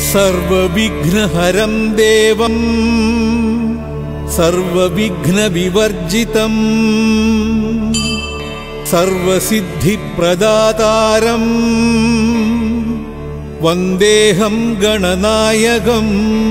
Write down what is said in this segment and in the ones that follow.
സർവവിഘ്നഹരം ദേവം സർവവിഘ്നവിവർജിതം സർവസിദ്ധിപ്രദാതാരം വന്ദേഹം ഗണനായകം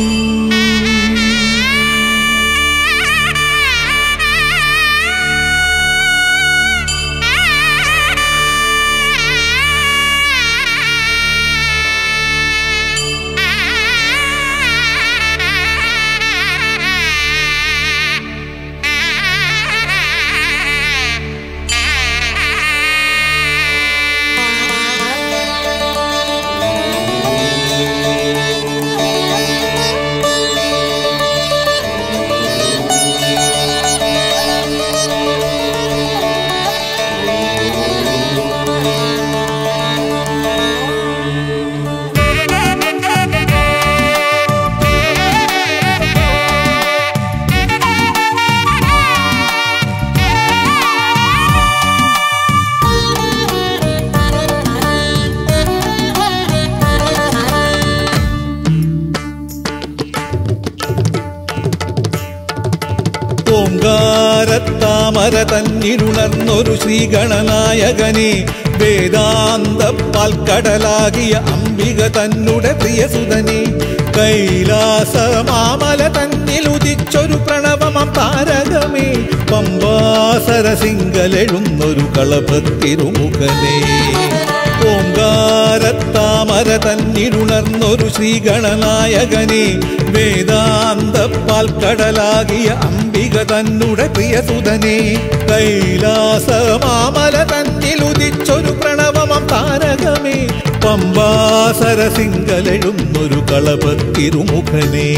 ഓങ്കാരത്താമര തന്നിലുണർന്നൊരു ശ്രീഗണനായകനെ വേദാന്ത പാൽക്കടലാകിയ അംബിക തന്നുടെ പ്രിയസുതനെ കൈലാസ മാമല തന്നിലുദിച്ചൊരു പ്രണവമം താരകമേ പമ്പാസര സിംഗലെഴുന്നൊരു കളഭത്തിരുമുഖനേ ഓങ്കാരത്താമര തന്നിലുണർന്നൊരു ശ്രീഗണനായകനെ വേദാന്ത പാൽക്കടലാകിയ അംബിക തന്നുടെ പ്രിയസുതനെ കൈലാസ മാമല തന്നിലുദിച്ചൊരു പ്രണവമം താരകമേ പമ്പാസര സിംഗലെഴുന്നൊരു കളഭത്തിരുമുഖനേ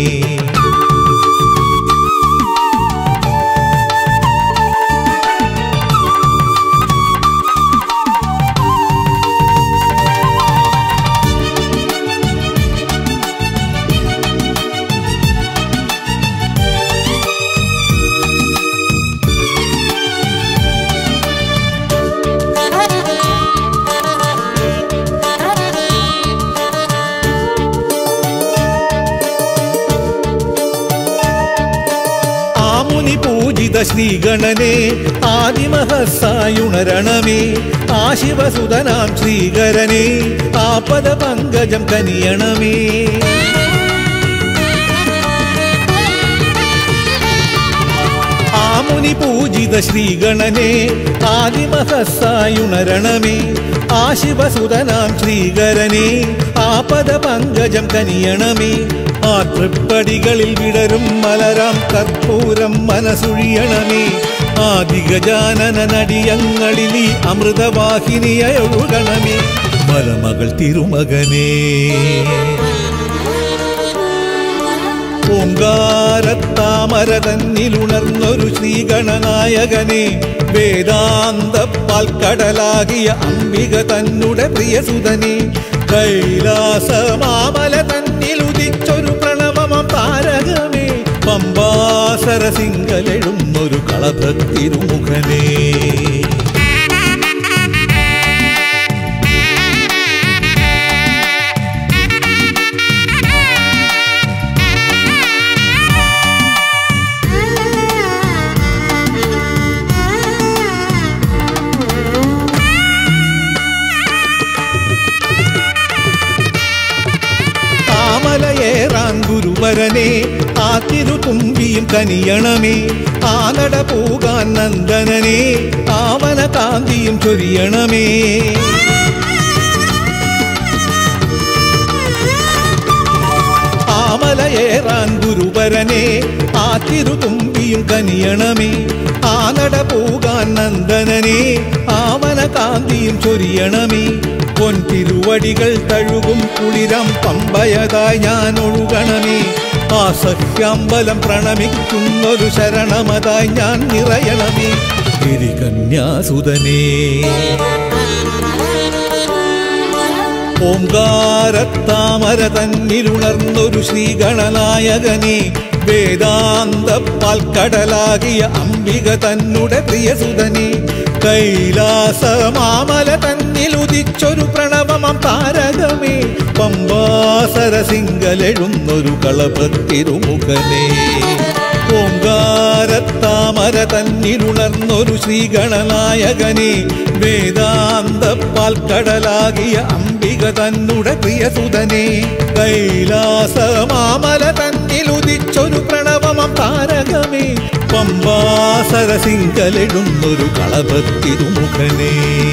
ആമുനി പൂജിത ശ്രീഗണനെ ആദിമഹസായുണരണമേ ആശിവസുതനാം ശ്രീകരനെ ആപദ പങ്കജം കനിയണമേ ആമുനി പൂജിത ശ്രീഗണനെ ആദിമഹസായുണരണമേ ആശിവസുതനാം ശ്രീകരനെ ആപദ പങ്കജം കനിയണമേ ആ തൃപ്പടികളിൽ വിടരും മലരാം കർപ്പൂരം മനസുഴിയണമേ ആദിഗജാനന നടിയങ്ങളിൽ ഈ അമൃതവാഹിനിയൊഴുകണമേ മലമകൾ തിരുമകനേ ഓങ്കാരത്താമര തന്നിലുണർന്നൊരു ശ്രീഗണനായകനെ വേദാന്ത പാൽക്കടലാകിയ അംബിക തന്നുടെ പ്രിയസുതനെ കൈലാസ മാമല തന്നിലുദിച്ചൊരു പ്രണവമം താരകമേ പമ്പാസര സിംഗലെഴുന്നൊരു കളഭത്തിരുമുഖനേ താമലയേറാൻ ഗുരുവരനെ ആ തിരുതുമ്പിയും കനിയണമേ ആനട പോകാൻ നന്ദനനെ ആവന കാന്തിയും ചൊരിയണമേ ആമലയേറാൻ ഗുരുവരനെ ആ തിരുതുമ്പിയും കനിയണമേ ആനട പോകാൻ നന്ദനനെ ആവന കാന്തിയും ചൊരിയണമേ പൊൻ തിരുവടികൾ തഴുകും കുളിരം പമ്പയതായി ഞാൻ ഒഴുകണമേ ആ സഖ്യാമ്പലം പ്രണമിക്കുന്നൊരു ശരണമതായി ഞാൻ നിറയണമേ ഗിരികന്യാസുതനേ ഓങ്കാരത്താമര തന്നിലുണർന്നൊരു ശ്രീഗണനായകനെ വേദാന്ത പാൽക്കടലാകിയ അംബിക തന്നുടെ പ്രിയസുതനെ കൈലാസ മാമല തന്നിലുദിച്ചൊരു പ്രണവമം താരകമേ പമ്പാസര പമ്പാസരസിംഗലെഴുന്നൊരു കളഭത്തിരുമുഖനെ ഓങ്കാരത്താമര തന്നിലുണർന്നൊരു ശ്രീഗണനായകനെ വേദാന്ത പാൽക്കടലാകിയ അംബിക തന്നുടെ പ്രിയസുതനെ കൈലാസമാമല തന്നിലുദിച്ചൊരു പ്രണവമം താരകമേ പമ്പാസരസിംഗലെഴുന്നൊരു കളഭത്തിരുമുഖനേ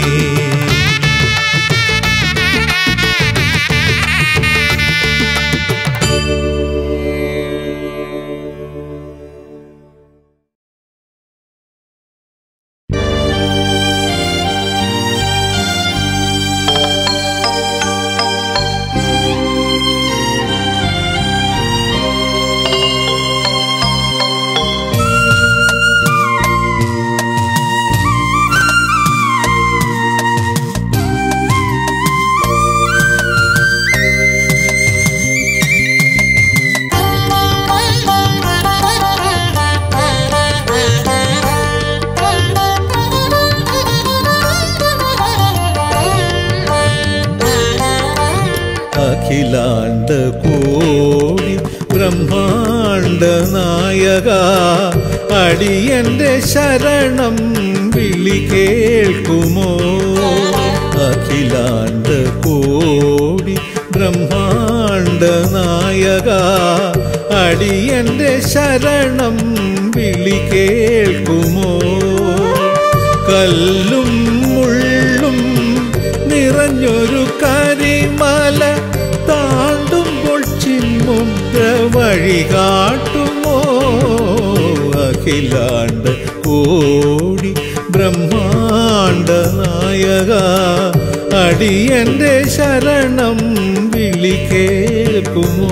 അഖിലാണ്ട കോടി ബ്രഹ്മാണ്ട നായക അടിയന്റെ ശരണം വിളി കേൾക്കുമോ അഖിലാണ്ട കോടി ബ്രഹ്മാണ്ട നായക അടിയന്റെ ശരണം വിളി കേൾക്കുമോ കല്ലും മുള്ളും നിറഞ്ഞൊരു കരിമല താണ്ടുമ്പോൾ ചിന്മുദ്ര വഴി കാട്ടുമോ അഖിലാണ്ട് കോടി ബ്രഹ്മാണ്ട നായക അടിയന്റെ ശരണം വിളി കേൾക്കുമോ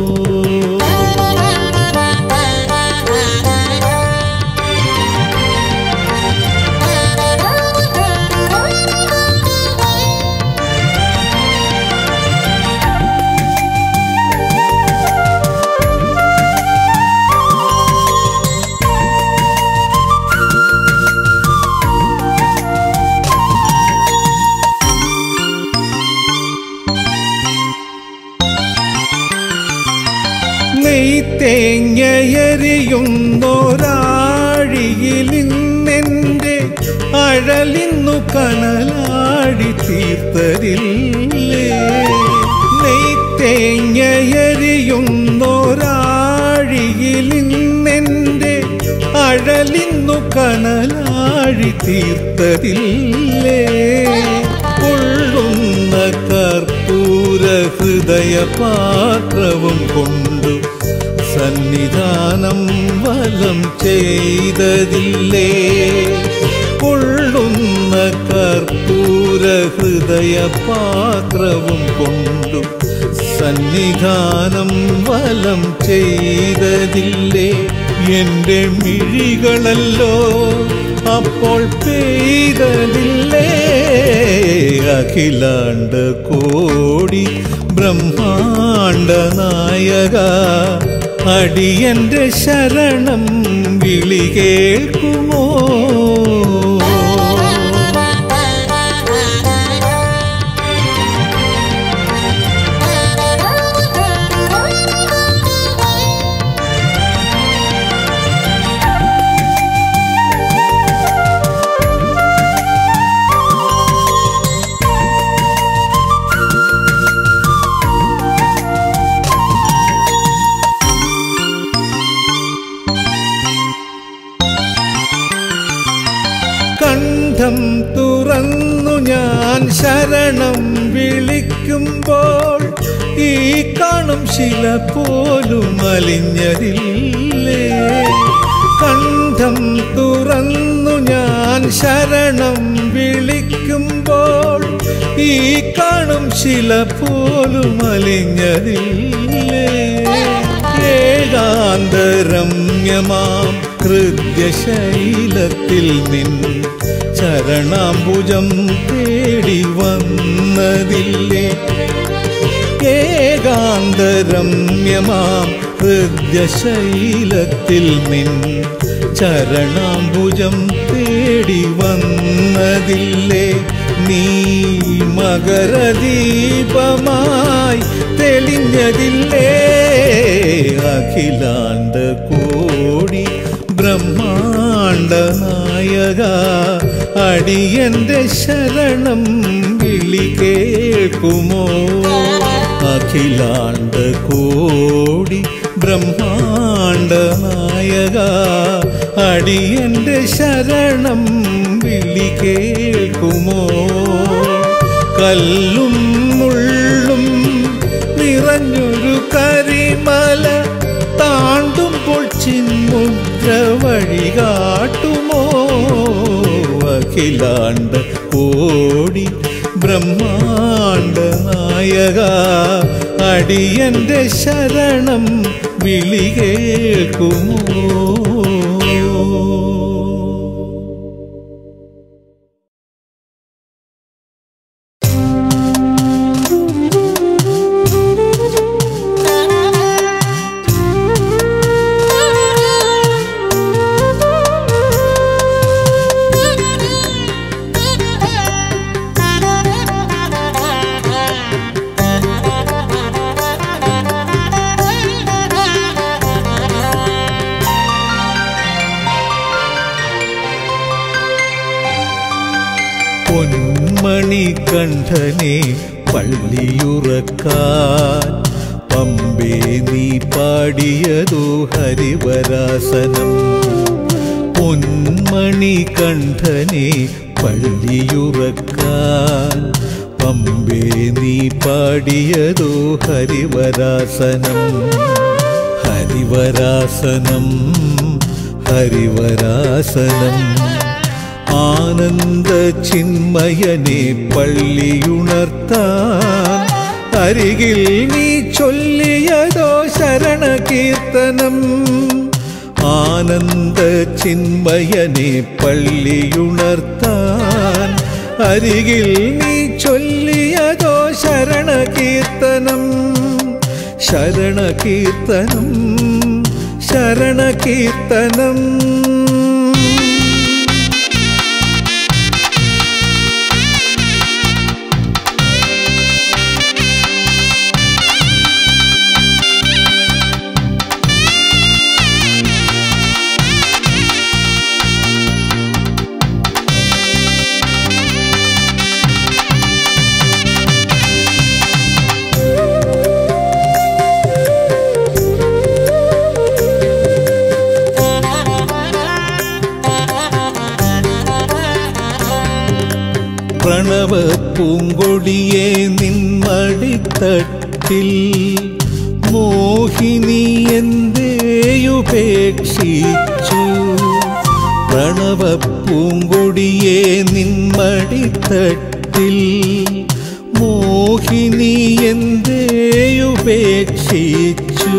നെയ്ത്തേങ്ങയരിയുന്നൊരാഴിയിൽ ഇന്നെൻ്റെ അഴലിന്നു കനലാടി തീർത്തരില്ലേ നെയ്ത്തേങ്ങയരിയുന്നൊരാഴിയിൽ ഇന്നെൻ്റെ അഴലിന്നു കനലാഴി തീർത്തതില്ലേ കൊള്ളുന്ന കർപ്പൂര ഹൃദയ പാത്രവും കൊണ്ടു സന്നിധാനം വലം ചെയ്തതില്ലേ കൊള്ളുന്ന കർപ്പൂര ഹൃദയ പാത്രവും കൊണ്ടു സന്നിധാനം വലം ചെയ്തതില്ലേ എന്റെ മിഴികളല്ലോ അപ്പോൾ പെയ്തതില്ലേ അഖിലാണ്ട കോടി ബ്രഹ്മാണ്ട നായക അടിയന്റെ ശരണം വിളി കേൾക്കുമോ കണ്ഠം തുറന്നു ഞാൻ ശരണം വിളിക്കുമ്പോൾ ഈ കാണും ശില പോലും അലിഞ്ഞതില്ലേ കണ്ഠം തുറന്നു ഞാൻ ശരണം വിളിക്കുമ്പോൾ ഈ കാണും ശില പോലും അലിഞ്ഞതില്ലേ ഏകാന്തരമ്യമാം ഹൃദ്യശൈലത്തിൽ നിൻ ചരണാംബുജം തേടി വന്നതില്ലേ ഏകാന്തരമ്യമാം ഹൃദ്യശൈലത്തിൽ നിൻ ചരണാംബുജം തേടി തേടി വന്നതില്ലേ നീ മകരദീപമായി തെളിഞ്ഞതില്ലേ അഖിലാണ്ട കോടി ബ്രഹ്മാണ്ട നായക അടിയന്റെ ശരണം വിളി കേൾക്കുമോ അഖിലാണ്ട കോടി ബ്രഹ്മാണ്ട നായക അടിയന്റെ ശരണം വിളി കേൾക്കുമോ കല്ലും മുള്ളും നിറഞ്ഞൊരു കരിമല താണ്ടുമ്പോൾ ചിന്മുദ്ര വഴി കാട്ടുമോ അഖിലാണ്ട കോടി ബ്രഹ്മാണ്ട നായക അടിയന്റെ ശരണം വിളി കേൾക്കുമോ പൊന്മണി കണ്ഠനെ പള്ളിയുറക്കാൻ പമ്പേ നീ പാടിയതോ ഹരിവരാസനം പൊന്മണി കണ്ഠനെ പള്ളിയുറക്കാൻ പമ്പേ നീ പാടിയതോ ഹരിവരാസനം ഹരിവരാസനം ഹരിവരാസനം ആനന്ദ ചിന്മയനെ പള്ളിയുണർത്താൻ അരികിൽ നീ ചൊല്ലിയതോ ശരണകീർത്തനം ആനന്ദ ചിന്മയനെ പള്ളിയുണർത്താൻ അരികിൽ നീ ചൊല്ലിയതോ ശരണകീർത്തനം ശരണകീർത്തനം ശരണകീർത്തനം പ്രണവ പൂങ്കൊടിയെ നിന്മടിത്തട്ടിൽ മോഹിനി എന്തേയുപേക്ഷിച്ചു പ്രണവ പൂങ്കൊടിയെ നിന്മടിത്തട്ടിൽ മോഹിനി എന്തേയുപേക്ഷിച്ചു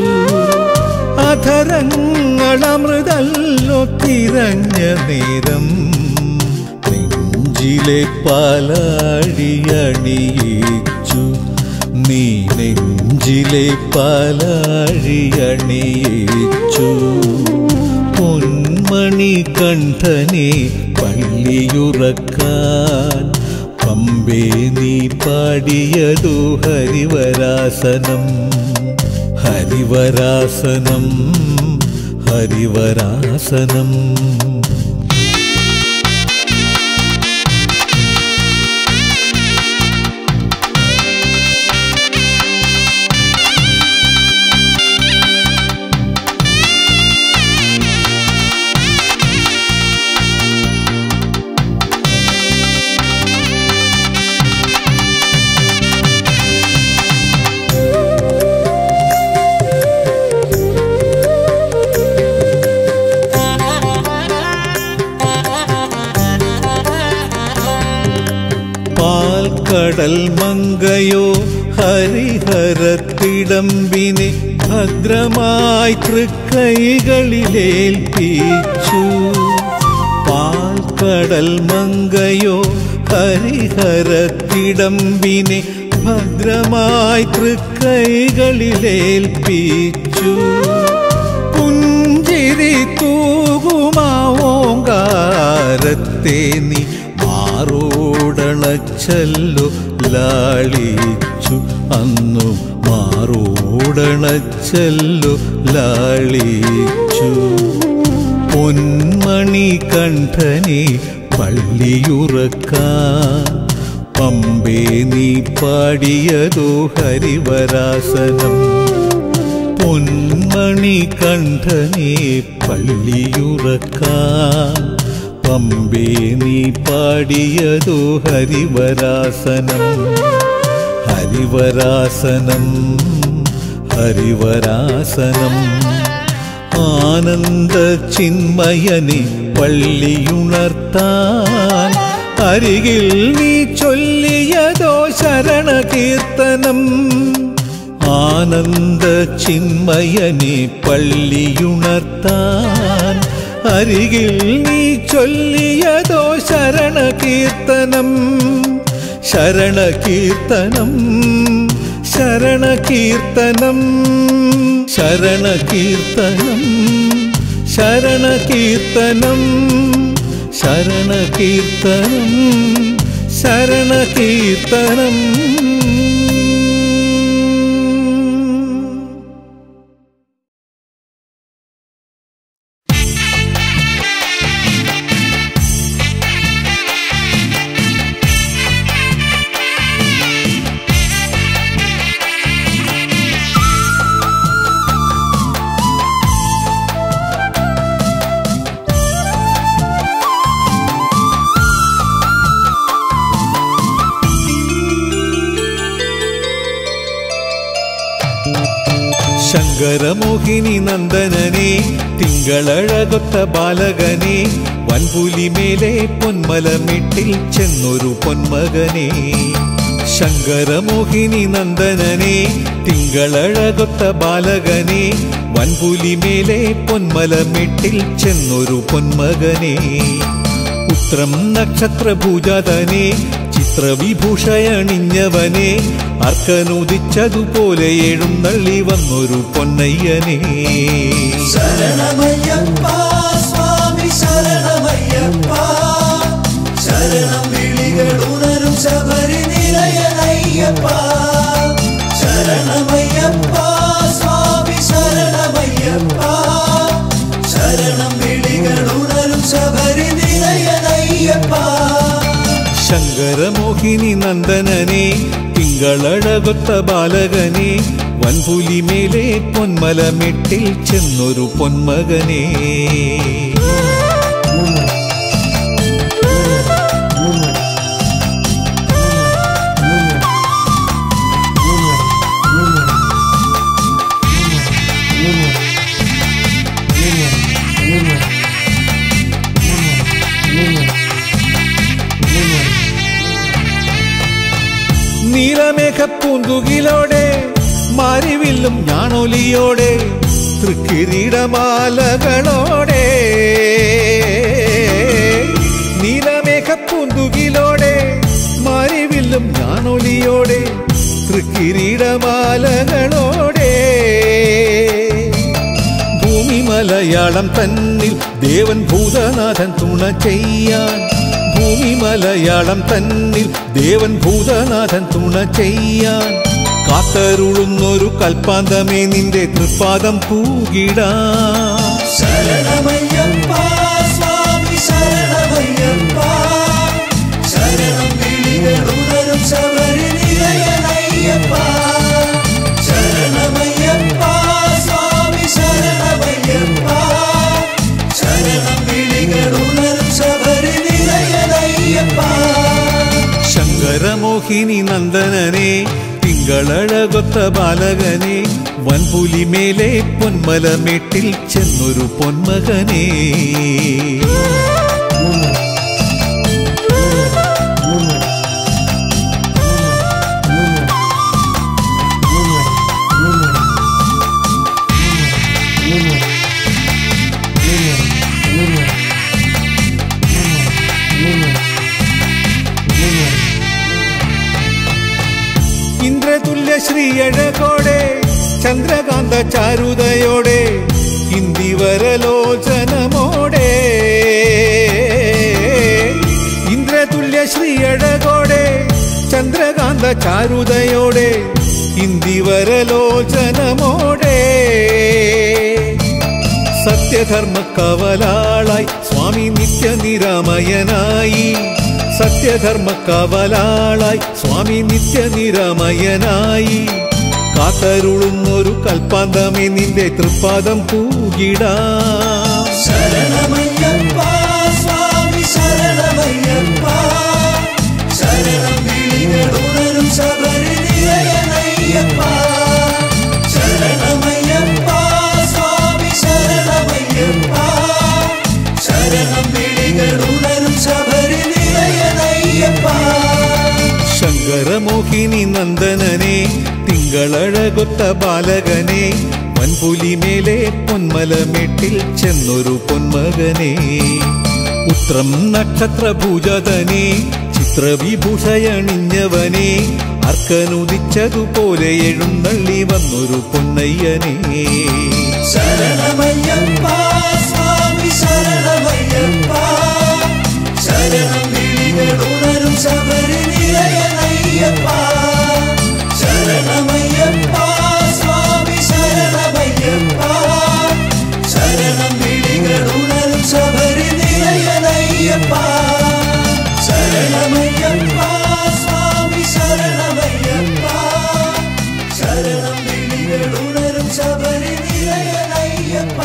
അധരങ്ങളമൃതല്ലോ തിരഞ്ഞ നേരം നെഞ്ചിലെ പാലാഴിയണിയിച്ചു നീ നെഞ്ചിലെ പാലാഴിയണിയിച്ചു പൊന്മണി കണ്ഠനെ പള്ളിയുറക്കാൻ പമ്പേ നീ പാടിയതു ഹരിവരാസനം ഹരിവരാസനം ഹരിവരാസനം പാൽക്കടൽ മങ്കയോ ഹരിഹരത്തിടമ്പിനെ ഭദ്രമായി തൃക്കൈകളിലേൽപ്പിച്ചു പാൽക്കടൽ മങ്കയോ ഹരിഹരത്തിടമ്പിനെ ഭദ്രമായി തൃക്കൈകളിലേൽപ്പിച്ചു പുഞ്ചിരിപ്പാലിൽ ചിരി തൂകുമാ ഓങ്കാരത്തെ നീ മാറോടണച്ചല്ലോ ലാളിച്ചു അന്നു മാറോടണച്ചല്ലോ ലാളിച്ചു പൊന്മണി കണ്ഠനെ പള്ളിയുറക്കാൻ പമ്പേ നീ പാടിയതോ ഹരിവരാസനം പൊന്മണി കണ്ഠനെ പള്ളിയുറക്കാൻ പമ്പേ നീ പാടിയതോ ഹരിവരാസനം ഹരിവരാസനം ഹരിവരാസനം ആനന്ദ ചിന്മയനെ പള്ളിയുണർത്താൻ അരികിൽ നീ ചൊല്ലിയതോ ശരണകീർത്തനം ആനന്ദ ചിന്മയനെ പള്ളിയുണർത്താൻ അരികിൽ നീ ചൊല്ലിയതോ ശരണകീർത്തനം ശരണകീർത്തനം ശരണകീർത്തനം ശരണകീർത്തനം ശരണകീർത്തനം ശരണകീർത്തനം ശരണകീർത്തനം ശങ്കരമോഹിനി നന്ദനനെ തിങ്കളഴകൊത്ത ബാലകനെ വൻപുലിമേലെ പൊന്മലമിട്ടിൽ ചെന്നൊരു പൊന്മകനെ ശങ്കരമോഹിനി നന്ദനനെ തിങ്കളഴകൊത്ത ബാലകനെ വൻപുലിമേലെ പൊന്മലമിട്ടിൽ ചെന്നൊരു പൊന്മകനെ ഉത്രം നക്ഷത്രഭൂജാതനെ ചിത്രവിഭൂഷയണിഞ്ഞവനെ അർക്കനുദിച്ചതുപോലെ എഴുന്നള്ളി വന്നൊരു പൊന്നയ്യനെ ശരണമയ്യപ്പ സ്വാമി ശരണമയ്യപ്പ ശരണം വിളികൾ ഉണരും ശബരി നിലയനയ്യപ്പ ശരണമയ്യപ്പ സ്വാമി ശരണമയ്യപ്പ ശരണം വിളികൾ ഉണരും ശബരി നിലയനയ്യപ്പ ശങ്കരമോഹിനി നന്ദനനെ തിങ്കളഴകൊത്ത ബാലകനെ വൻപുലിമേലെ പൊന്മലമെട്ടിൽ ചെന്നൊരു പൊന്മകനെ നീലമേഘപ്പൂന്തുകിലോടെ മാരിവില്ലും ഞാണൊലിയോടെ തൃക്കിരീടമാലകളോടെ നീലമേഘപ്പൂന്തുകിലോടെ മാരിവില്ലും ഞാണൊലിയോടെ തൃക്കിരീടമാലകളോടെ ഭൂമി മലയാളം തന്നിൽ ദേവൻ ഭൂതനാഥൻ തുണ ചെയ്യാൻ ഭൂമി മലയാളം തന്നിൽ ദേവൻ ഭൂതനാഥൻ തുണ ചെയ്യാൻ കാത്തരുളുന്നൊരു കൽപ്പാന്തമേ നിന്റെ തൃപ്പാദം പൂകിടാം ശരണമയ്യപ്പ സ്വാമി ശരണമയ്യപ്പ ശരണം വിളികൾ ഉണരും ശബരി നിലയനയ്യപ്പ ശരണമയ്യപ്പ സ്വാമി ശരണമയ്യപ്പ ശരണം വിളികൾ ഉണരും ശബരി നിലയനയ്യപ്പ ശങ്കരമോഹിനി നന്ദനനെ തിങ്കളഴകൊത്ത ബാലകനെ വൻപുലിമേലെ പൊന്മലമേട്ടിൽ ചെന്നൊരു പൊന്മകനെ ഇന്ദ്രതുല്യ ശ്രീയഴകോടെ ചന്ദ്രകാന്ത ചാരുതയോടെ ഇന്ദിവ ഇന്ദിവരലോചനമോടെ ഇന്ദ്രതുല്യ ശ്രീയഴകോടെ ചന്ദ്രകാന്ത ചാരുതയോടെ ഇന്ദിവരലോചനമോടെ സത്യധർമ്മ കവലാളായി സ്വാമി നിത്യനിരാമയനായി സത്യധർമ്മ കവലാളായി സ്വാമി നിത്യനിരാമയനായി കാത്തരുളുന്നൊരു കൽപ്പാന്തമേ നിന്റെ തൃപ്പാദം പൂകിടാം ശരണമയ്യപ്പ സ്വാമി ശരണമയ്യപ്പ ശരണം വിളികളുണരും ശബരി നിലയനയ്യപ്പ ശരണമയ്യപ്പ സ്വാമി ശരണമയ്യപ്പ ശരണം വിളികളുണരും ശബരി നിലയനയ്യപ്പ ശങ്കരമോഹിനി നന്ദനനെ തിങ്കളഴകൊത്ത ബാലകനെ വൻപുലിമേലെ പൊന്മലമേട്ടിൽ ചെന്നൊരു പൊന്മകനെ ഉത്രം നക്ഷത്രഭൂജതനെ ചിത്രവിഭൂഷയണിഞ്ഞവനെ അർക്കനുദിച്ചതുപോലെ എഴുന്നള്ളി വന്നൊരു പൊന്നയ്യനെ ശരണമയ്യപ്പ സ്വാമി ശരണമയ്യപ്പ ശരണം വിളികളുണരും ശബരി നിലയനയ്യപ്പ ശരണമയ്യപ്പ സ്വാമി ശരണമയ്യപ്പ ശരണം വിളികളുണരും ശബരി നിലയനയ്യപ്പ ശരണമയ്യപ്പ സ്വാമി ശരണമയ്യപ്പ ശരണം വിളികളുണരും ശബരി നിലയനയ്യപ്പ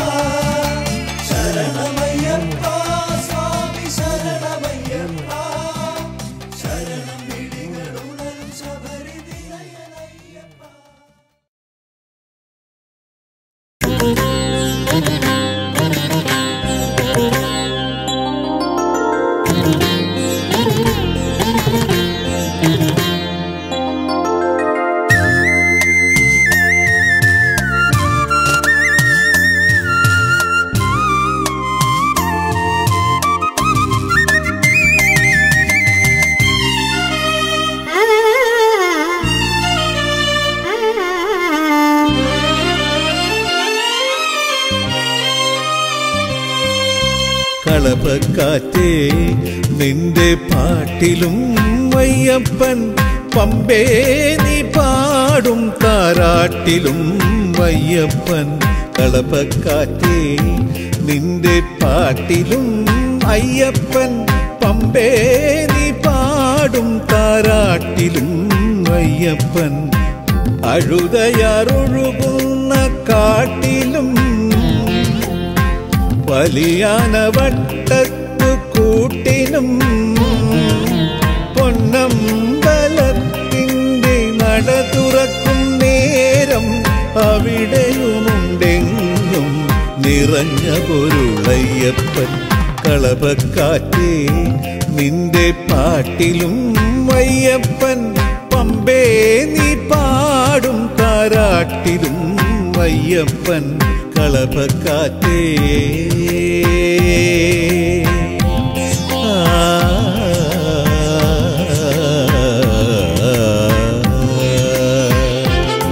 ശരണമയ്യപ്പ സ്വാമി ശരണമയ്യപ്പ ശരണം വിളികളുണരും ശബരി നിലയനയ്യപ്പ കളപക്കാറ്റേ നിന്റെ പാട്ടിലും വയ്യപ്പൻ പമ്പേ നീ പാടും താരാട്ടിലും വയ്യപ്പൻ കളപക്കാറ്റേ നിന്റെ പാട്ടിലും അയ്യപ്പൻ പമ്പേ നീ പാടും താരാട്ടിലും വയ്യപ്പൻ അഴുതയാറൊഴുകുന്ന കാട്ടിലും വലിയാന വട്ടത്തു കൂട്ടിനും പൊന്നമ്പലത്തിൻ്റെ നട തുറക്കും നേരം അവിടെയുമുണ്ടെങ്കും നിറഞ്ഞ പൊരുളയ്യപ്പൻ കളപക്കാറ്റേ നിന്റെ പാട്ടിലും വയ്യപ്പൻ പമ്പേ നീ പാടും താരാട്ടിലും വയ്യപ്പൻ കളപക്കാറ്റേ ആ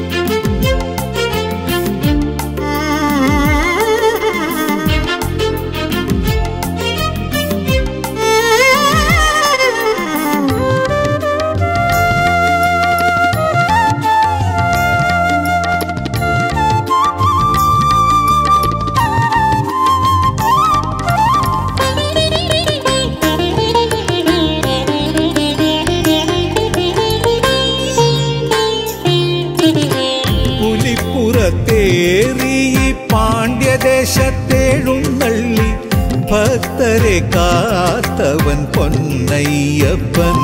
പുലിപ്പുറത്തേറി ഈ പാണ്ഡ്യദേശത്തെഴുന്നള്ളി ഭക്തരെ കാത്തവൻ പൊന്നയ്യപ്പൻ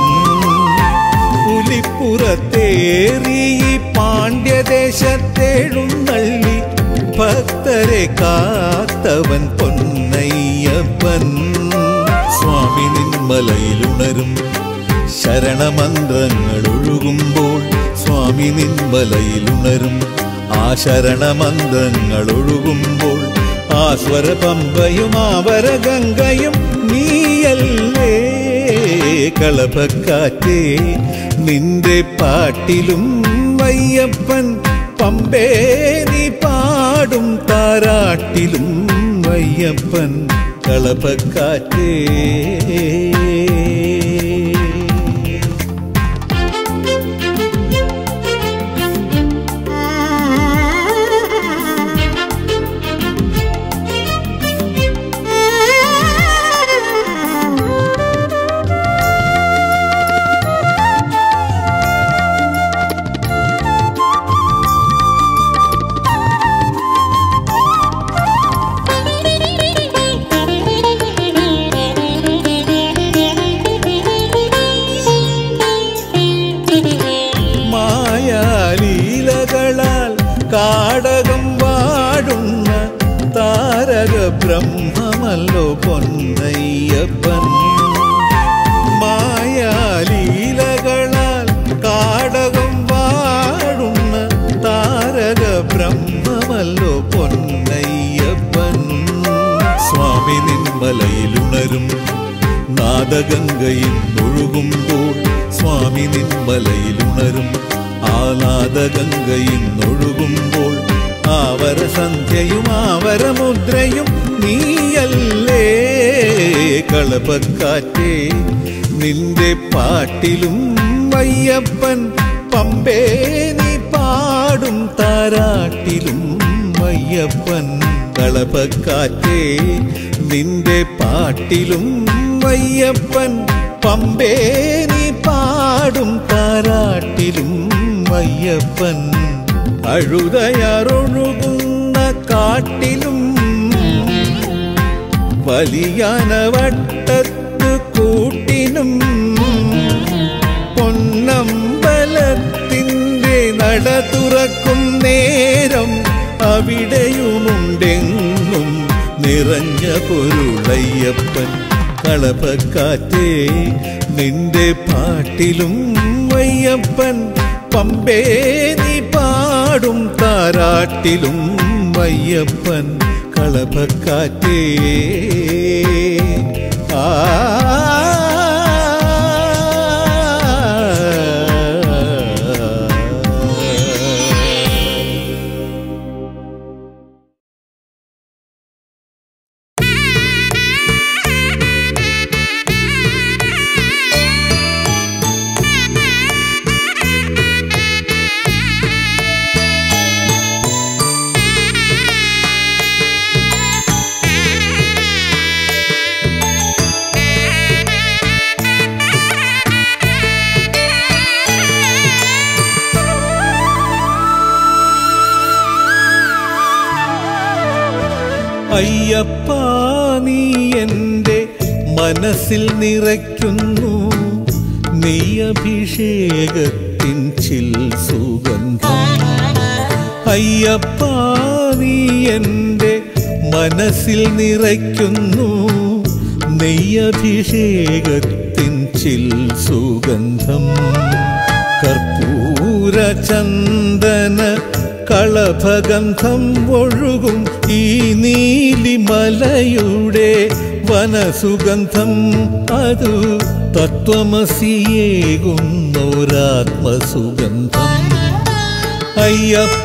പുലിപ്പുറത്തേറി ഈ പാണ്ഡ്യദേശത്തെഴുന്നള്ളി ഭക്തരെ കാത്തവൻ പൊന്നയ്യപ്പൻ സ്വാമി നിന്മലയിലുണരും ശരണമന്ത്രങ്ങൾ ഒഴുകുമ്പോൾ സ്വാമി നിന്മലയിലുണരും ആ ശരണമന്ത്രങ്ങൾ ഒഴുകുമ്പോൾ ആ സ്വരപമ്പയും ആവരഗംഗയും നീയല്ലേ കളഭക്കാറ്റേ നിന്റെ പാട്ടിലും വയ്യപ്പൻ പമ്പേ നീ പാടും പാടും താരാട്ടിലും അയ്യപ്പൻ കളപക്കാറ്റേ മായാലീലകളാൽ കാടകം വാടുന്ന താരക ബ്രഹ്മമല്ലോ പൊന്നയ്യപ്പൻ മായാലീലകളാൽ കാടകം വാടുന്ന താരക ബ്രഹ്മമല്ലോ പൊന്നയ്യപ്പൻ സ്വാമി നിന്മലയിലുണരും നാദഗംഗയിൽ ഒഴുകുമ്പോൾ സ്വാമി നിന്മലയിലുണരും ആ നാദഗംഗയിൽ ഒഴുകുമ്പോൾ ആവര സന്ധ്യയും ആവരമുദ്രയും നീയല്ലേ കളപക്കാറ്റേ നിന്റെ പാട്ടിലും അയ്യപ്പൻ പമ്പേ നീ പാടും താരാട്ടിലും അയ്യപ്പൻ കളപക്കാറ്റേ നിന്റെ പാട്ടിലും അയ്യപ്പൻ പമ്പേ നീ പാടും താരാട്ടിലും അയ്യപ്പൻ അഴുതയാറൊഴുകുന്ന കാട്ടിലും വലിയാനവട്ടത്ത് കൂട്ടിനും പൊന്നമ്പലത്തിൻ്റെ നട തുറക്കും നേരം അവിടെയുമുണ്ടെങ്ങും നിറഞ്ഞ പൊരുളയ്യപ്പൻ കളപക്കാറ്റേ നിന്റെ പാട്ടിലും അയ്യപ്പൻ പമ്പേ നീ പാടും താരാട്ടിലും അയ്യപ്പൻ കളപക്കാറ്റേ ആ അയ്യപ്പ നീ എൻ്റെ മനസ്സിൽ നിറയ്ക്കുന്നു നീ അഭിഷേകത്തിൻ ചിൽ സുഗന്ധം അയ്യപ്പ നീ എൻ്റെ മനസ്സിൽ നിറയ്ക്കുന്നു നെയ്യഭിഷേകത്തിൻ ചിൽ സുഗന്ധം കർപ്പൂര ചന്ദന കളഭഗന്ധം ഒഴുകും ഈ നീലിമലയുടെ വനസുഗന്ധം അതു തത്വമസിയേകുന്നൊരാത്മസുഗന്ധം അയ്യപ്പ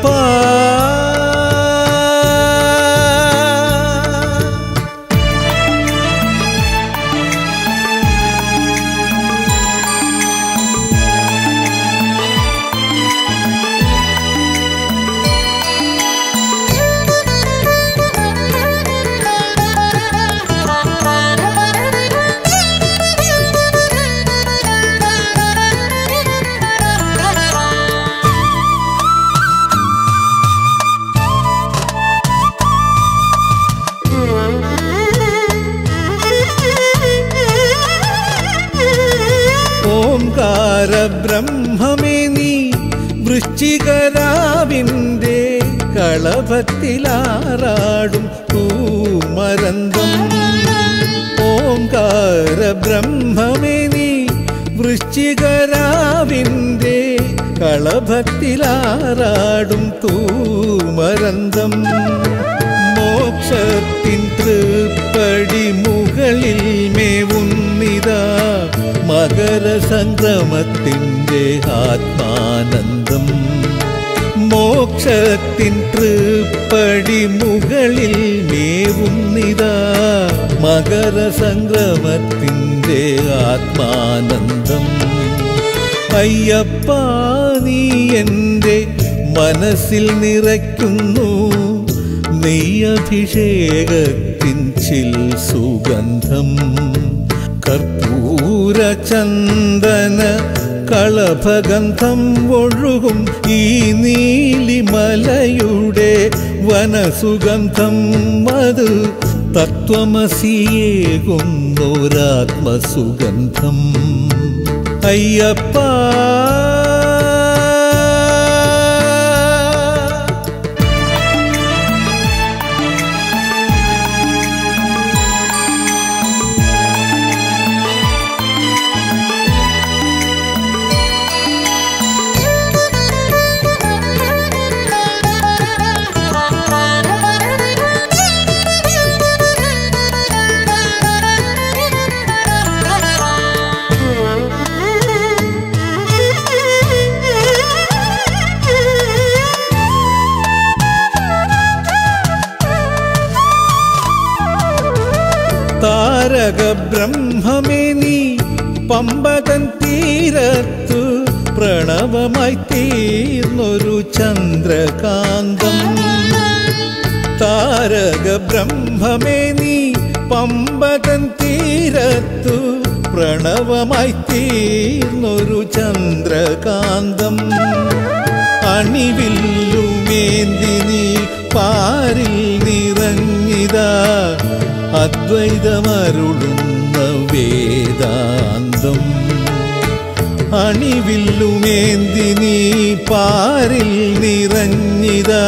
ഓംകാര ബ്രഹ്മമേ നീ വൃശ്ചികരാവിൻ്റെ കളഭത്തിലാറാടും തൂമരന്തം ഓംകാര ബ്രഹ്മമേ നീ വൃശ്ചികരാവിൻ്റെ കളഭത്തിലാറാടും തൂമരന്തം മോക്ഷത്തിൻ തൃപ്പടി മുകളിൽ മേവുന്നിതാ മകരസംക്രമത്തിൻ്റെ ആത്മാനന്ദം മോ മോക്ഷത്തിൻ തൃപ്പടി മുകളിൽ മേവുന്നിതാ മകരസംക്രമത്തിൻ്റെ ആത്മാനന്ദം അയ്യപ്പ നീ എൻ്റെ മനസ്സിൽ നിറയ്ക്കുന്നു നെയ്യഭിഷേകത്തിൻ ചിൽ സുഗന്ധം കർപ്പൂര ചന്ദന കളഭഗന്ധം ഒഴുകും ഈ നീലിമലയുടെ വനസുഗന്ധം അത് തത്വമസിയേകുന്നൊരാത്മസുഗന്ധം അയ്യപ്പ താരക ബ്രഹ്മമേ നീ പമ്പതൻ തീരത്തു പ്രണവമായി തീർന്നൊരു ചന്ദ്രകാന്തം താരക ബ്രഹ്മമേ നീ പമ്പതൻ തീരത്തു പ്രണവമായി തീർന്നൊരു ചന്ദ്രകാന്തം അണിവില്ലുമേന്തി നീ പാരിൽ നിറഞ്ഞിതാ അദ്വൈതമരുളുന്ന വേദാന്തം അണിവില്ലുമേന്തി നീ പാരിൽ നിറഞ്ഞിതാ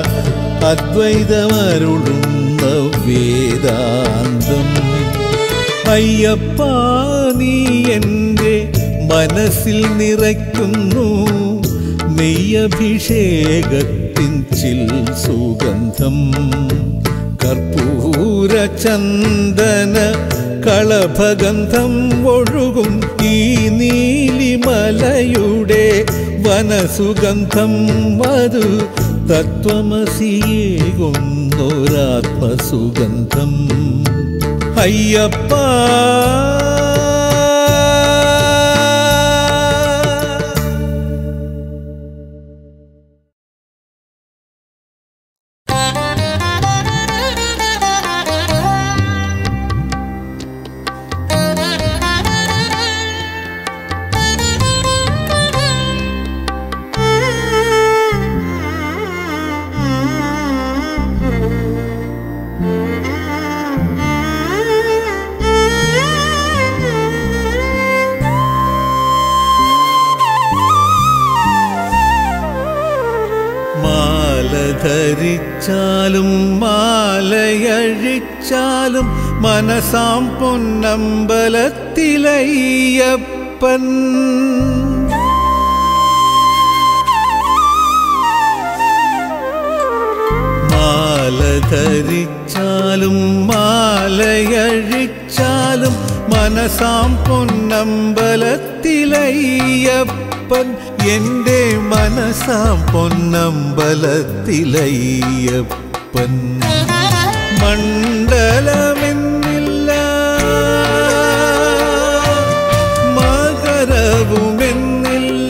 അദ്വൈതമരുളുന്ന വേദാന്തം അയ്യപ്പ നീ എൻ്റെ മനസ്സിൽ നിറയ്ക്കുന്നു നെയ്യഭിഷേകത്തിൻ ചിൽ സുഗന്ധം കർപ്പൂര ചന്ദന കളഭഗന്ധം ഒഴുകും ഈ നീലിമലയുടെ വനസുഗന്ധം അത് തത്വമസിയേകുന്നൊരാത്മസുഗന്ധം അയ്യപ്പ മാല ധരിച്ചാലും മാലയഴിച്ചാലും മനസാം പൊന്നമ്പലത്തിലയ്യപ്പൻ മാല ധരിച്ചാലും മാലയഴിച്ചാലും മനസാം പൊന്നമ്പലത്തിലയ്യപ്പൻ എൻ്റെ മനസാം പൊന്നമ്പലത്തിലയ്യപ്പൻ മണ്ഡലമെന്നില്ല മകരവുമെന്നില്ല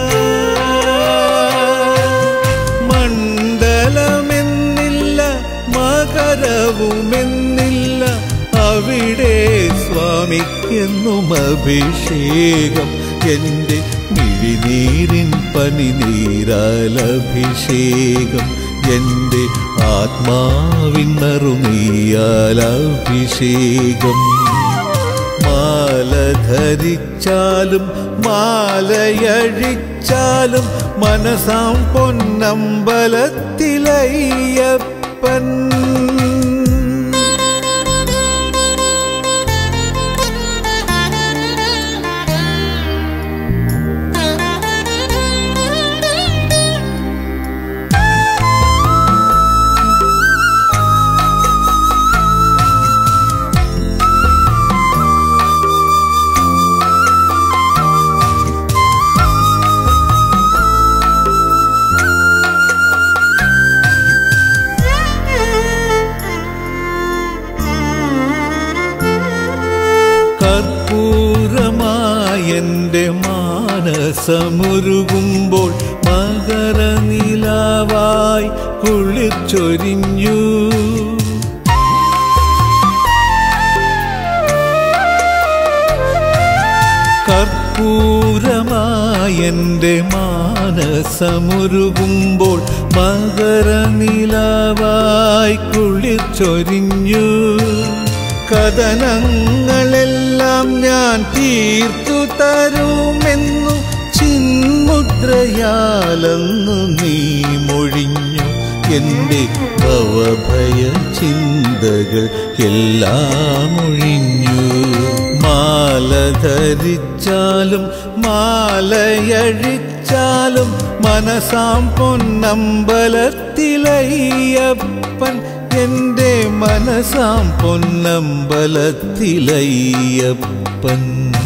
മണ്ഡലമെന്നില്ല മകരവുമെന്നില്ല അവിടെ സ്വാമിക്കെന്നും അഭിഷേകം എൻ്റെ മിഴിനീരിൻ പനിനീരാലഭിഷേകം എൻ്റെ ആത്മാവിൻ നറുനീയാലഭിഷേകം മാല ധരിച്ചാലും മാലയഴിച്ചാലും മനസാം പൊന്നമ്പലത്തിലയ്യപ്പൻ എൻ്റെ മാനസമുരുകുമ്പോൾ മകരനിലാവായി കുളിച്ചൊരിഞ്ഞു കർപ്പൂരമായെൻ്റെ മാനസമുരുകുമ്പോൾ മകരനിലാവായി കുളിച്ചൊരിഞ്ഞു കഥനങ്ങളെല്ലാം ഞാൻ തീർത്തു തരുമെന്നു ചിന്മുദ്രയാലെന്നു നീ മൊഴിഞ്ഞു എൻ്റെ ഭവഭയ ചിന്തകൾ എല്ലാം ഒഴിഞ്ഞു മാല ധരിച്ചാലും മാലയഴിച്ചാലും മനസാം പൊന്നമ്പലത്തിലയ്യപ്പൻ എൻ്റെ മനസാം പൊന്നമ്പലത്തിലയ്യപ്പൻ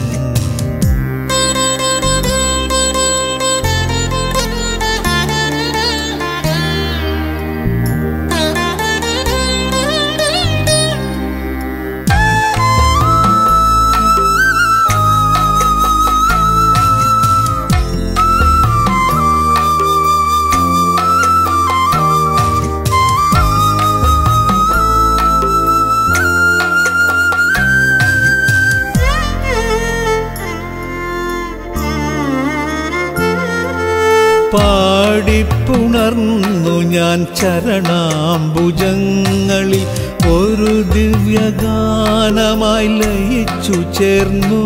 പാടിപ്പുണർന്നു ഞാൻ ചരണാംബുജങ്ങളിൽ ഒരു ദിവ്യഗാനമായി ലയിച്ചു ചേർന്നു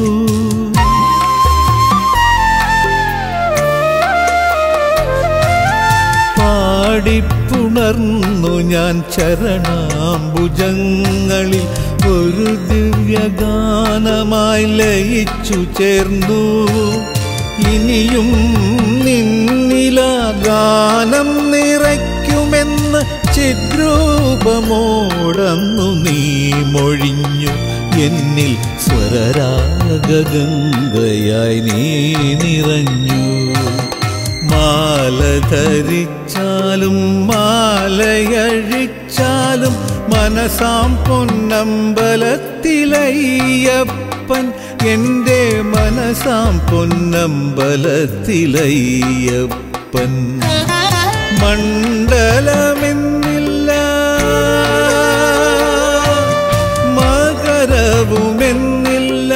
പാടിപ്പുണർന്നു ഞാൻ ചരണാംബുജങ്ങളിൽ ഒരു ദിവ്യഗാനമായി ലയിച്ചു ചേർന്നു ഇനിയും നിന്നില ഗാനം നിറയ്ക്കുമെന്ന് ചിദ്രൂപമോടന്നു നീ മൊഴിഞ്ഞു എന്നിൽ സ്വരരാഗംഗയായി നീ നിറഞ്ഞു മാല ധരിച്ചാലും മാലയഴിച്ചാലും മനസാം പൊന്നമ്പലത്തിലയ്യപ്പൻ എൻ്റെ മനസാം പൊന്നമ്പലത്തിലയ്യപ്പൻ മണ്ഡലമെന്നില്ല മകരവുമെന്നില്ല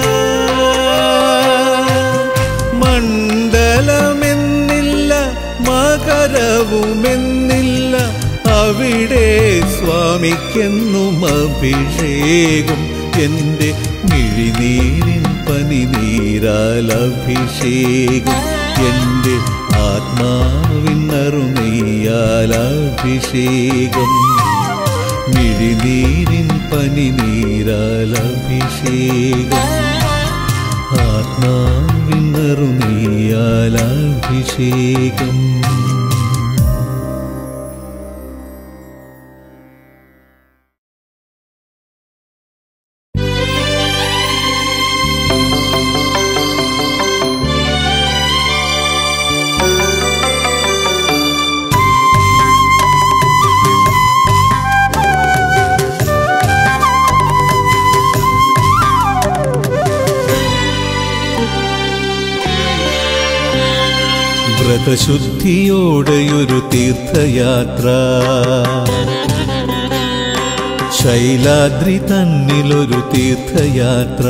മണ്ഡലമെന്നില്ല മകരവുമെന്നില്ല അവിടെ സ്വാമിക്കെന്നും അഭിഷേകം എൻ്റെ മിഴിനീരിൻ പനിനീരാൽ അഭിഷേകം എൻ്റെ ആത്മാവിൻ നറുനെയ്യാൽ അഭിഷേകം മിഴിനീരിൻ പനിനീരാൽ അഭിഷേകം ആത്മാവിൻ നറുനെയ്യാൽ അഭിഷേകം വ്രതശുദ്ധിയോടെയൊരു തീർത്ഥയാത്ര ശൈലാദ്രി തന്നിലൊരു തീർത്ഥയാത്ര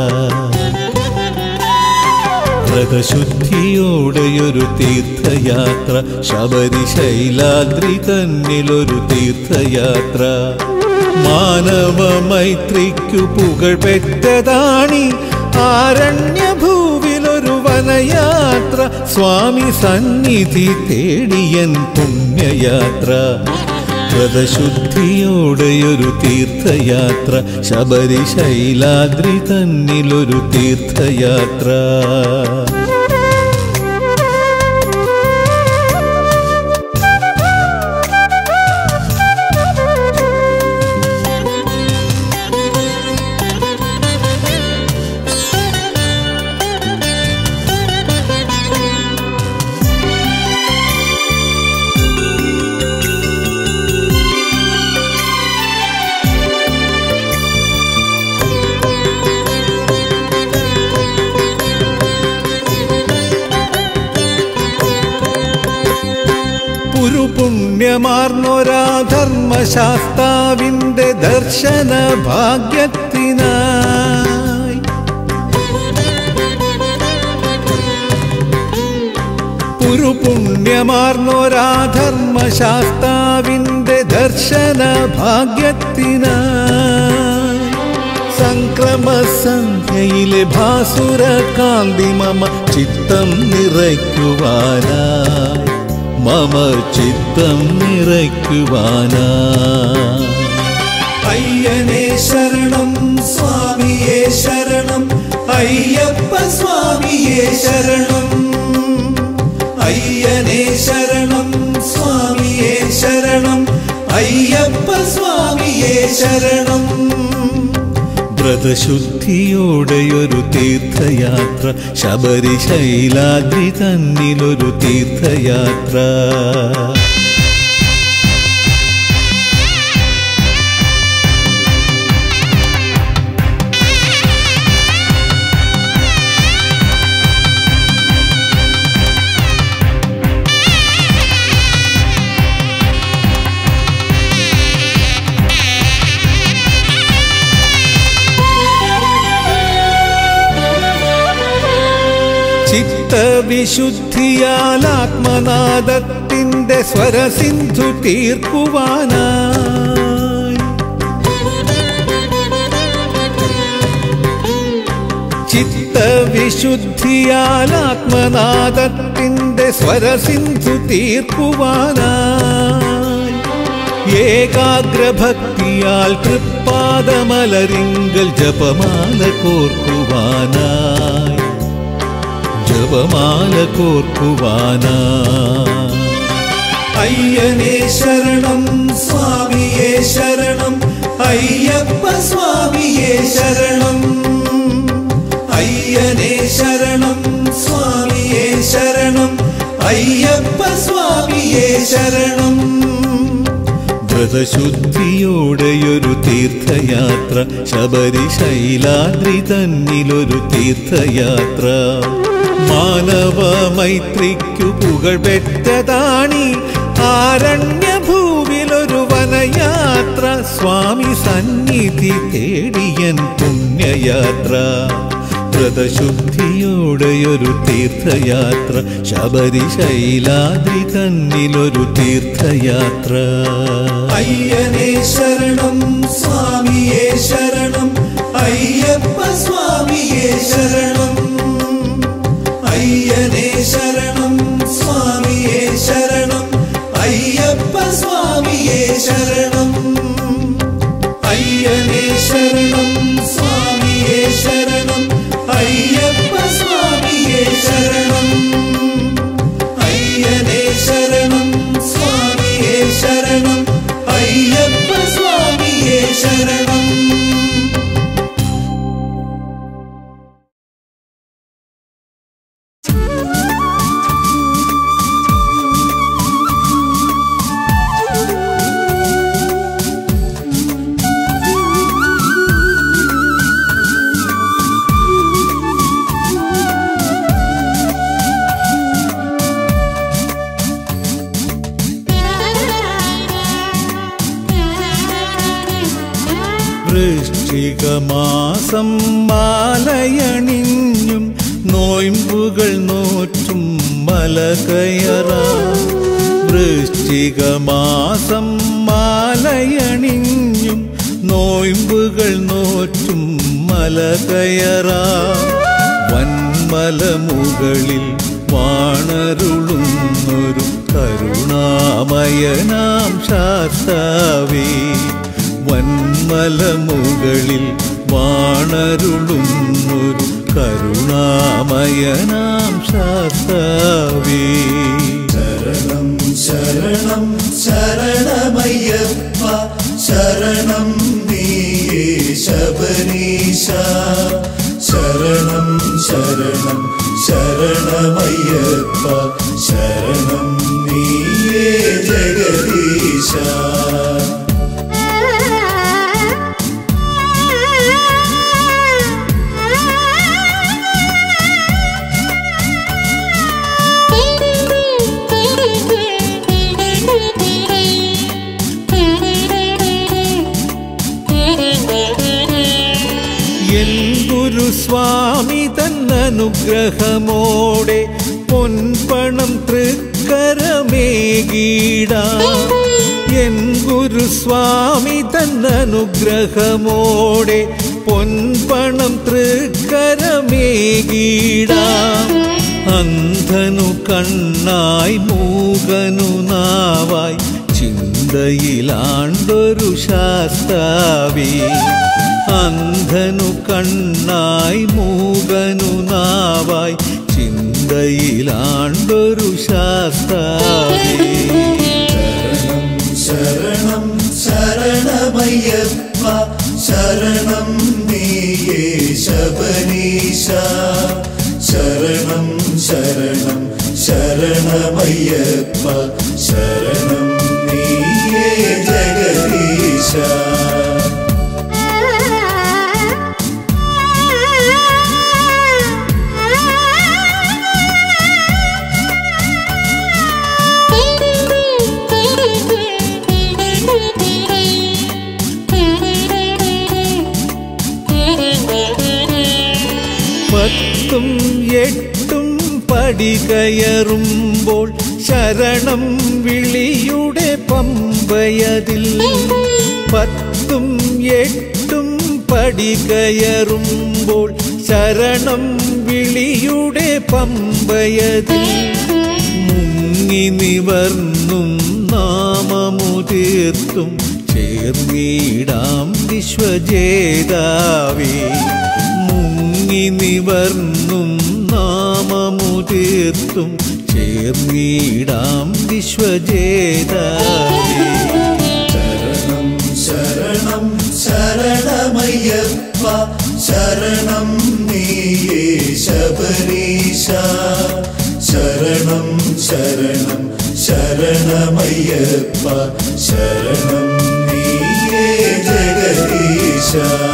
വ്രതശുദ്ധിയോടെയൊരു തീർത്ഥയാത്ര ശബരി ശൈലാദ്രി തന്നിലൊരു തീർത്ഥയാത്ര മാനവ മൈത്രിക്കു പുകഴ്പെറ്റതാണി ആരണ്യഭൂവിലൊരു വനയാത്ര സ്വാമി സന്നിധി തേടിയൻ പുണ്യയാത്ര വ്രതശുദ്ധിയോടെയൊരു തീർത്ഥയാത്ര ശബരി ശൈലാദ്രി തന്നിലൊരു തീർത്ഥയാത്ര പുരുപുണ്യമാർന്നൊരാ ധർമ്മശാസ്താവിൻ്റെ ദർശന ഭാഗ്യത്തിനായി പുരുപുണ്യമാർന്നൊരാ ധർമ്മശാസ്താവിൻ്റെ ദർശന ഭാഗ്യത്തിനായി സംക്രമസന്ധ്യയിലെ ഭാസുര കാന്തി മമ ചിത്തം നിറയ്ക്കുവാനായി മമ ചിത്തം നിറയ്ക്കുവാനായി അയ്യനേ ശരണം സ്വാമിയേ ശരണം അയ്യപ്പ സ്വാമിയേ ശരണം അയ്യനേ ശരണം സ്വാമിയേ ശരണം അയ്യപ്പ സ്വാമിയേ ശരണം വ്രതശുദ്ധിയോടെയൊരു തീർത്ഥയാത്ര ശബരിശൈലാദ്രി തന്നിലൊരു തീർത്ഥയാത്ര ചിത്തവിശുദ്ധിയാൽ ആത്മനാദത്തിൻ്റെ സ്വരസിന്ധു തീർക്കുവാനായി ചിത്തവിശുദ്ധിയാൽ ആത്മനാദത്തിൻ്റെ സ്വരസിന്ധു തീർക്കുവാനായി ഏകാഗ്രഭക്തിയാൽ തൃപ്പാദമലരിങ്കൽ ജപമാല കോർക്കുവാനായി ജപമാല കോർക്കുവാനായി അയ്യനേ ശരണം സ്വാമിയേ ശരണം അയ്യപ്പ സ്വാമിയേ ശരണം അയ്യനേ ശരണം സ്വാമിയേ ശരണം അയ്യപ്പ സ്വാമിയേ ശരണം വ്രതശുദ്ധിയോടെയൊരു തീർത്ഥയാത്ര ശബരിശൈലാദ്രി തന്നിലൊരു തീർത്ഥയാത്ര മാനവ മൈത്രിക്കു പുകഴ്പെറ്റതാണി ആരണ്യഭൂവിലൊരു വനയാത്ര സ്വാമി സന്നിധി തേടിയൻ പുണ്യയാത്ര വ്രതശുദ്ധിയോടെയൊരു തീർത്ഥയാത്ര ശബരിശൈലാദ്രി തന്നിലൊരു തീർത്ഥയാത്ര അയ്യനേ ശരണം സ്വാമിയേ ശരണം അയ്യപ്പ സ്വാമിയേ ശരണം അയ്യനേ ശരണം സ്വാമിയേ ശരണം അയ്യപ്പ സ്വാമിയേ ശരണം അയ്യനേ ശരണം സ്വാമിയേ ശരണം അയ്യപ്പ സ്വാമിയേ ശരണം അയ്യനേ ശരണം സ്വാമിയേ ശരണം അയ്യപ്പ സ്വാമിയേ ശരണം വൃശ്ചികമാസം മാലയണിഞ്ഞും നോയമ്പുകൾ നോറ്റും മലകയറാം വൃശ്ചികമാസം മാലയണിഞ്ഞും നോയമ്പുകൾ നോറ്റും മലകയറാം വൻമലമുകളിൽ വാണരുളുന്നൊരു കരുണാമയനാം ശാസ്താവേ വൻമലമുകളിൽ വാണരുളുന്നൊരു കരുണാമയനാം ശാസ്താവേ ശരണം ശരണം ശരണമയ്യപ്പ ശരണം നീയേ ശബരീശ ശരണം ശരണം ശരണമയ്യപ്പ ശരണം നീയേ ജഗദീശ Thank you. സ്വാമി തന്നനുഗ്രഹമോടെ പൊൻപണം തൃക്കരമേകീടാം എൻ ഗുരുസ്വാമി തന്നനുഗ്രഹമോടെ പൊൻപണം തൃക്കരമേകീടാം അന്ധനു കണ്ണായി മൂകനു നാവായി ചിന്തയിലാണ്ടൊരു ശാസ്താവേ അന്ധനു കണ്ണായി മൂകനു നാവായി ചിന്തയിലാണ്ടൊരു ശാസ്താവേ ശരണം ശരണമയ്യപ്പ ശരണം നീയേ ശബരീശ ശരണം ശരണം ശരണമയ്യപ്പ ശരണം നീയേ ജഗദീശ പത്തും എട്ടും പടി കയറുമ്പോൾ ശരണം വിളിയുടെ പമ്പയതിൽ പത്തും എട്ടും പടി കയറുമ്പോൾ ശരണം വിളിയുടെ പമ്പയതിൽ മുങ്ങി നിവർന്നും നാമമുതീർത്തും ചേർന്നിടാം വിശ്വജേതാവേ മുങ്ങി നിവർന്നും നാമമുതീർത്തും ചേർന്നിടാം വിശ്വജേതാവേ ശരണം ശരണം ശരണമയ്യപ്പ ശരണം നീയേ ശബരീശ ശരണം ശരണം ശരണമയ്യപ്പ ശരണം നീയേ ജഗദീശ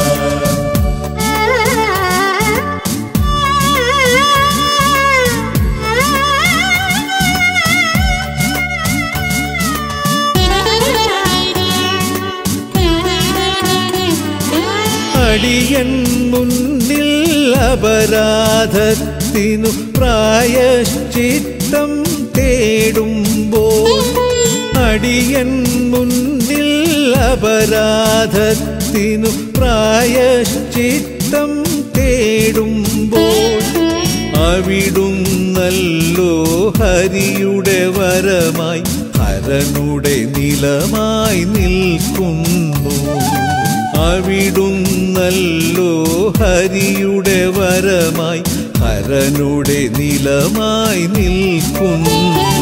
അടിയൻ മുന്നിൽ അപരാധത്തിനു പ്രായശ്ചിത്തം തേടുമ്പോൾ അടിയൻ മുന്നിൽ അപരാധത്തിനു പ്രായശ്ചിത്തം തേടുമ്പോൾ അവിടുന്നല്ലോ ഹരിയുടെ വരമായി ഹരനുടെ നിലമായി നിൽക്കുന്നു അവിടുന്നല്ലോ ഹരിയുടെ വരമായി ഹരനുടെ നിലമായി നിൽക്കുന്നു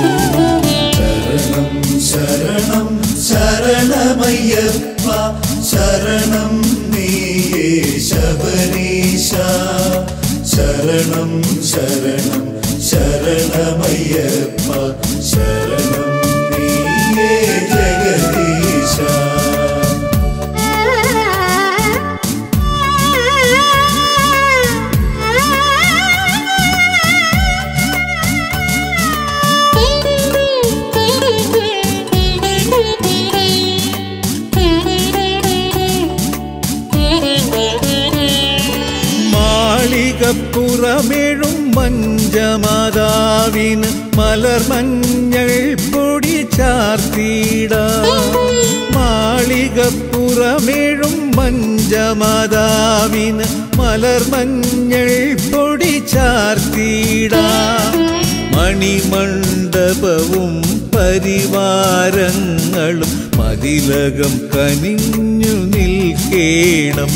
ശരണം ശരണം ശരണമയ്യപ്പ ശരണം നീയേ ശബരീശ ശരണം ശരണം ശരണമയ്യപ്പ ശരണം നീയേ ജഗദീശ മാളികപ്പുറമെഴും മഞ്ചമാതാവിന് മലർമഞ്ഞൾ പൊടി ചാർത്തിട മാളികപ്പുറമെഴും മഞ്ചമാതാവിന് മലർമഞ്ഞൾ പൊടി ചാർത്തിട മണിമണ്ഡപവും പരിവാരങ്ങളും മതിലകം കനിഞ്ഞു നിൽക്കേണം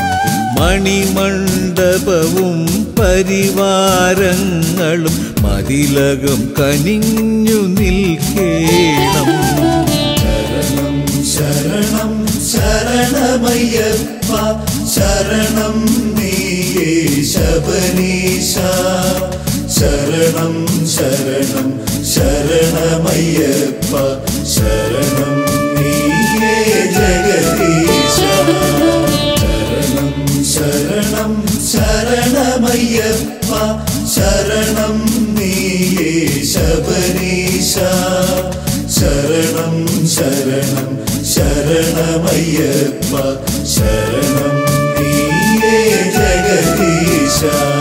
മണിമണ്ഡപവും പരിവാരങ്ങളും മതിലകം കനിഞ്ഞു നിൽക്കേണം ശരണം ശരണം ശരണമയ്യപ്പ ശരണം നീയേ ശബരീശ ശരണം ശരണം ശരണമയ്യപ്പ ശരണം നീയേ ജഗദീശ ശരണം ശരണം ശരണമയ്യപ്പ ശരണം നീയേ ശബരീശ ശരണം ശരണം ശരണമയ്യപ്പ ശരണം നീയേ ജഗദീശ ജഗദീശ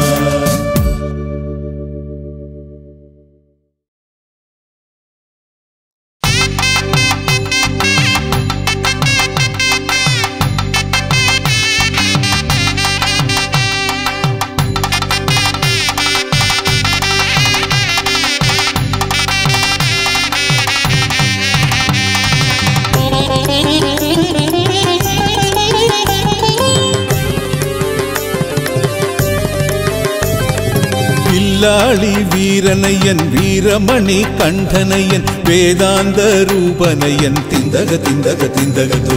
വില്ലാളി വീരനയ്യൻ വീരമണി കണ്ഠനയ്യൻ വേദാന്ത രൂപനയ്യൻ തിന്തക തിന്തക തിന്തകത്തോ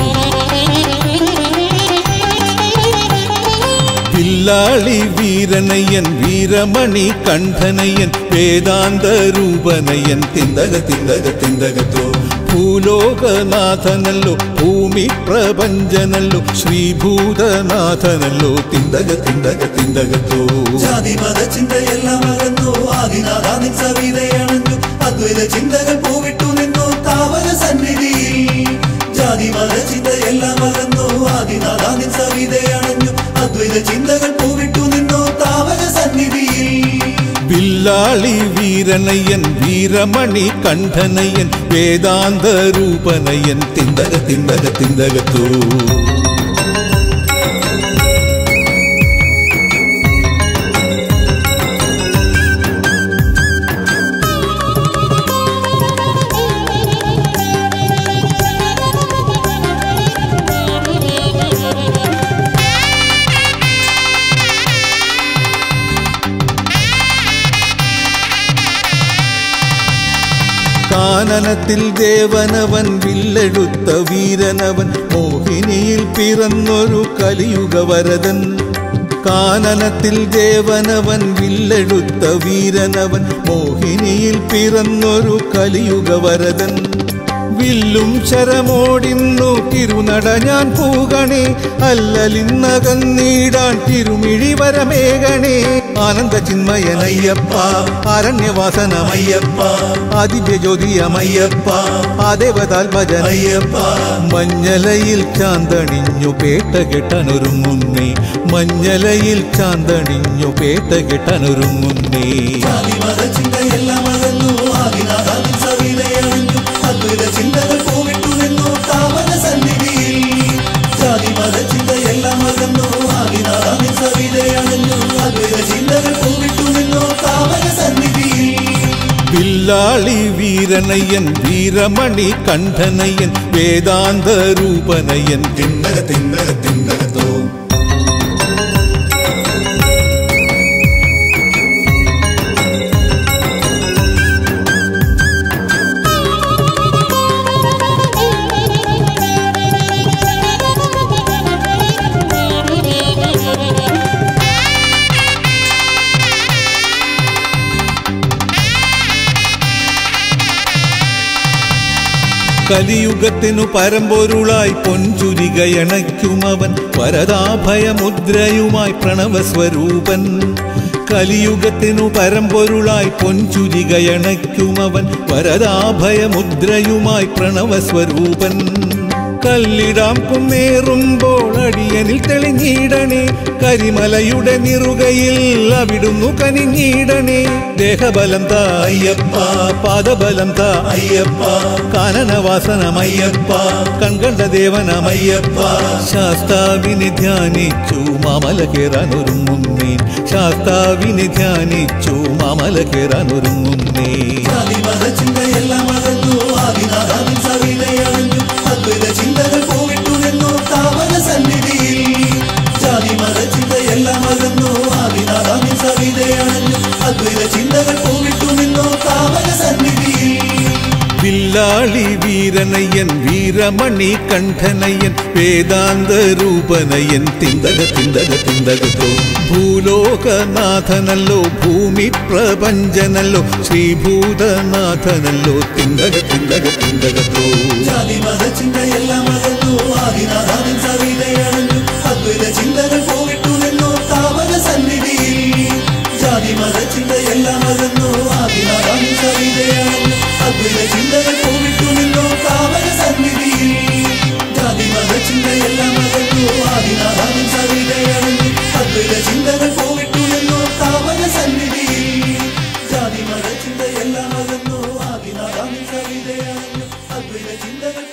വില്ലാളി വീരനയ്യൻ വീരമണി കണ്ഠനയ്യൻ വേദാന്ത രൂപനയ്യൻ തിന്തക തിന്തക തിന്തകത്തോ ഭൂലോകനാഥനല്ലോ ഭൂമി പ്രപഞ്ചനല്ലോ ശ്രീഭൂതനാഥനല്ലോ തിന്തക തിന്തക തിന്തകത്തോ ജാതി മത ചിന്തയെല്ലാം അകന്നു ആദിനാഥ നിൻ സവിതയണഞ്ഞു അദ്വൈത ചിന്തകൾ പൂവിട്ടു നിന്നു താവക സന്നിധിയിൽ ജാതി മത ചിന്തയെല്ലാം അകന്നു ആദിനാഥ നിൻ സവിതയണഞ്ഞു അദ്വൈത ചിന്തകൾ പൂവിട്ടു നിന്നു താവക സന്നിധിയിൽ വില്ലാളി വീരനയ്യൻ വീരമണി കണ്ഠനയ്യൻ വേദാന്ത രൂപനയ്യൻ തിന്തക തിന്തക തിന്തകത്തോ കാനനത്തിൽ ദേവനവൻ വില്ലെടുത്ത വീരനവൻ മോഹിനിയിൽ പിറന്നൊരു കലിയുഗ വരദൻ കാനനത്തിൽ ദേവനവൻ വില്ലെടുത്ത വീരനവൻ മോഹിനിയിൽ പിറന്നൊരു കലിയുഗ വരദൻ വില്ലും ശരമോടിന്നു തിരുനട ഞാൻ പൂകണേ അല്ലലിന്നകന്നീടാൻ തിരുമിഴി വരമേകണേ ആനന്ദ ചിന്മയനയ്യപ്പ അരണ്യവാസനമയ്യപ്പ ആദിത്യജ്യോതിയമയ്യപ്പ ആദേവതാൽഭജനയ്യപ്പ മഞ്ഞലയിൽ ചാന്തണിഞ്ഞു പേട്ട കെട്ടനൊരുങ്ങുന്നേ മഞ്ഞലയിൽ ചാന്തണിഞ്ഞു പേട്ട കെട്ടനൊരുങ്ങുന്നേ ജാതി മത ചിന്തയെല്ലാം അകന്നു ആദിനാഥ നിൻ സവിതയണഞ്ഞു അദ്വൈത ചിന്തകൾ പൂവിട്ടു നിന്നു താവക സന്നിധിയിൽ ജാതി മത ചിന്തയെല്ലാം അകന്നു ആദിനാഥ നിൻ സവിതയണഞ്ഞു അദ്വൈത ചിന്തകൾ പൂവിട്ടു നിന്നു താവക സന്നിധിയിൽ വില്ലാളി വീരനയ്യൻ വീരമണി കണ്ഠനയ്യൻ വേദാന്ത രൂപനയ്യൻ തിണ്ടക തിണ്ടക തിണ്ടകത്തോ കലിയുഗത്തിനു പരമ്പൊരുളായി പൊൻചുരികയണയ്ക്കുമവൻ വരദാഭയമുദ്രയുമായി പ്രണവസ്വരൂപൻ കലിയുഗത്തിനു പരമ്പൊരുളായി പൊൻചുരികയണയ്ക്കുമവൻ വരദാഭയമുദ്രയുമായി പ്രണവസ്വരൂപൻ കല്ലിടാം കുന്നേറുമ്പോൾ അടിയനിൽ തെളിഞ്ഞിടണേ കരിമലയുടെ നിറുകയിൽ അവിടുന്നു കനിഞ്ഞിടണേ ദേഹബലം താ അയ്യപ്പ പാദബലം താ അയ്യപ്പ കാനനവാസനമയ്യപ്പ കൺകണ്ട ദേവനമയ്യപ്പ ശാസ്താവിനെ ധ്യാനിച്ചു മാമല കയറാനൊരുങ്ങുന്നേൻ ശാസ്താവിനെ ധ്യാനിച്ചു മാമല കയറാനൊരുങ്ങുന്നേ ജാതി മത ചിന്തയെല്ലാം അകന്നു ആദിനാഥ നിൻ സവിതയണഞ്ഞു അദ്വൈത ചിന്തകൾ പൂവിട്ടു നിന്നു താവക സന്നിധിയിൽ ജാതി മത ചിന്തയെല്ലാം അകന്നു ആദിനാഥ നിൻ സവിതയണഞ്ഞു അദ്വൈത ചിന്തകൾ പൂവിട്ടു നിന്നു താവക സന്നിധിയിൽ വില്ലാളി വീരനയ്യൻ വീരമണി കണ്ഠനയ്യൻ വേദാന്ത രൂപനയ്യൻ തിന്തക തിന്തക തിന്തകത്തോ ഭൂലോകനാഥനല്ലോ ഭൂമി പ്രപഞ്ചനല്ലോ ശ്രീഭൂതനാഥനല്ലോ തിന്തക തിന്തക തിന്തകത്തോ ജാതി മത ചിന്തയെല്ലാം അകന്നു ആദിനാഥ നിൻ സവിതയണഞ്ഞു അദ്വൈത ചിന്തകൾ പൂവിട്ടു നിന്നു താവക സന്നിധിയിൽ ജാതി മത ചിന്തയെല്ലാം അകന്നു ആദിനാഥ നിൻ സവിതയണഞ്ഞു അദ്വൈത ചിന്തകൾ പൂവിട്ടു നിന്നു താവക സന്നിധിയിൽ ജാതി മത ചിന്തയെല്ലാം അകന്നു ആദിനാഥ നിൻ സവിതയണഞ്ഞു അദ്വൈത ചിന്തകൾ അദ്വൈത ചിന്തകൾ